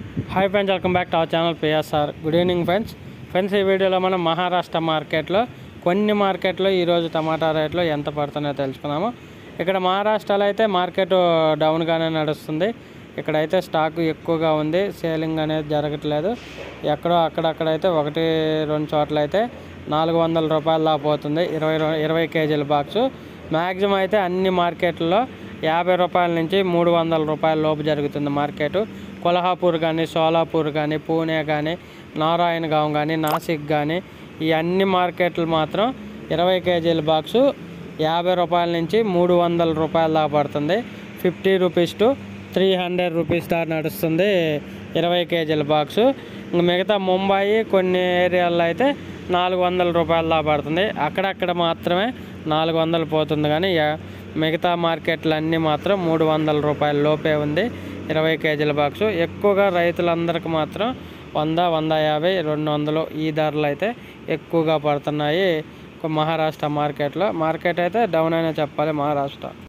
hi friends welcome back to our channel PSR good evening friends friends ఈ వీడియోలో మనం మహారాష్ట్ర మార్కెట్లో కొన్ని మార్కెట్లో ఈరోజు టమాటా రేట్లు ఎంత పడుతున్నాయో తెలుసుకున్నాము ఇక్కడ మహారాష్ట్రలో అయితే మార్కెట్ డౌన్గానే నడుస్తుంది ఇక్కడైతే స్టాక్ ఎక్కువగా ఉంది సేలింగ్ అనేది జరగట్లేదు ఎక్కడో అక్కడక్కడైతే ఒకటి రెండు చోట్ల అయితే నాలుగు వందల రూపాయల దాకా పోతుంది ఇరవై రూ- ఇరవై కేజీల బాక్సు మ్యాక్సిమం అయితే అన్ని మార్కెట్లలో యాభై రూపాయల నుంచి మూడు వందల రూపాయల లోపు జరుగుతుంది మార్కెట్ కొల్హాపూర్ కానీ సోలాపూర్ కానీ పూణే కానీ నారాయణగాం కానీ నాసిక్ కానీ ఈ అన్ని మార్కెట్లు మాత్రం ఇరవై కేజీల బాక్సు యాభై రూపాయల నుంచి మూడు వందల రూపాయల దాకా పడుతుంది fifty rupees to three hundred rupees దాకా నడుస్తుంది ఇరవై కేజీల బాక్సు ఇంక మిగతా ముంబాయి కొన్ని ఏరియాల్లో అయితే నాలుగు వందల రూపాయల దాకా పడుతుంది అక్కడక్కడ మాత్రమే నాలుగు వందలు పోతుంది కానీ యా- మిగతా మార్కెట్లు అన్నీ మాత్రం మూడు వందల రూపాయల లోపే ఉంది ఇరవై కేజీల బాక్సు ఎక్కువగా రైతులందరికీ మాత్రం వంద వంద యాభై రెండు వందలు ఈ ధరలు అయితే ఎక్కువగా పడుతున్నాయి మహారాష్ట్ర మార్కెట్లో మార్కెట్ అయితే డౌన్ అనే చెప్పాలి మహారాష్ట్ర